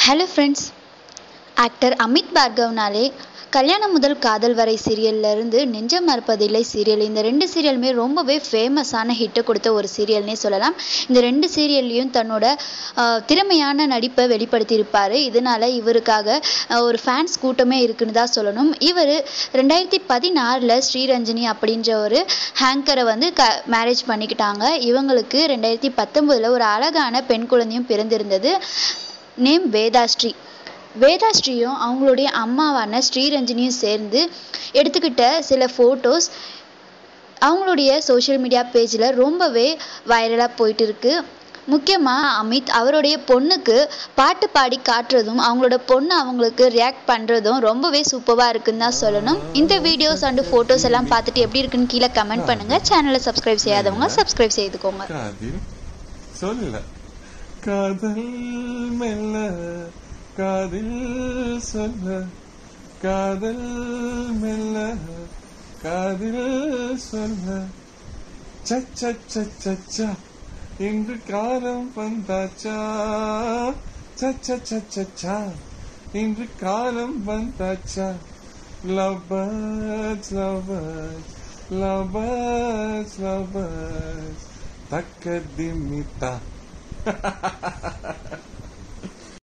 hello friends actor Amit பார்கவ்னாலே கல்யாணம் முதல் காதல் வரை சீரியல்ல இருந்து நெஞ்சம் மறப்பதில்லை சீரியல் இந்த ரெண்டு சீரியலுமே ரொம்பவே ஃபேமஸான ஹிட்டை கொடுத்த ஒரு சீரியல்னே சொல்லலாம் இந்த ரெண்டு சீரியல்லையும் தன்னோட ஆஹ், திறமையான நடிப்பை வெளிப்படுத்தியிருப்பார் இதனால இவருக்காக ஆஹ், ஒரு ஃபேன்ஸ் கூட்டமே இருக்குன்னு தான் சொல்லணும் இவர் ரெண்டாயிரத்தி பதினாறில் ஸ்ரீரஞ்சனி அப்படின்ற ஒரு ஹேங்கரை வந்து க மேரேஜ் பண்ணிக்கிட்டாங்க இவங்களுக்கு ரெண்டாயிரத்தி பத்தொம்போதில் ஒரு அழகான பெண் குழந்தையும் பிறந்திருந்தது நேம் வேதாஸ்ரீ வேதாஸ்ரீயும் அவங்களுடைய அம்மாவான ஸ்ரீரஞ்சனியும் சேர்ந்து எடுத்துக்கிட்ட சில ஃபோட்டோஸ் அவங்களுடைய சோஷியல் மீடியா பேஜில் ரொம்பவே வைரலாக போயிட்டு இருக்கு முக்கியமாக அமித் அவருடைய பொண்ணுக்கு பாட்டு பாடி காட்டுறதும் அவங்களோட பொண்ணு அவங்களுக்கு ரியாக்ட் பண்ணுறதும் ரொம்பவே சூப்பராக இருக்குன்னு தான் சொல்லணும் இந்த வீடியோஸ் அண்டு ஃபோட்டோஸ் எல்லாம் பார்த்துட்டு எப்படி இருக்குன்னு கீழே கமெண்ட் பண்ணுங்கள் சேனலை சப்ஸ்கிரைப் செய்யாதவங்க சப்ஸ்கிரைப் செய்துக்கோங்க காதில் சொல்ல காதல் மெல்ல காதில் சொல்ல காதல் மெல்ல காதில் சொல்ல சச்சா இன்று காலம் வந்தாச்சா சச்சா இன்று காலம் வந்தாச்சா love birds love birds love birds love birds தக்க திமித்தா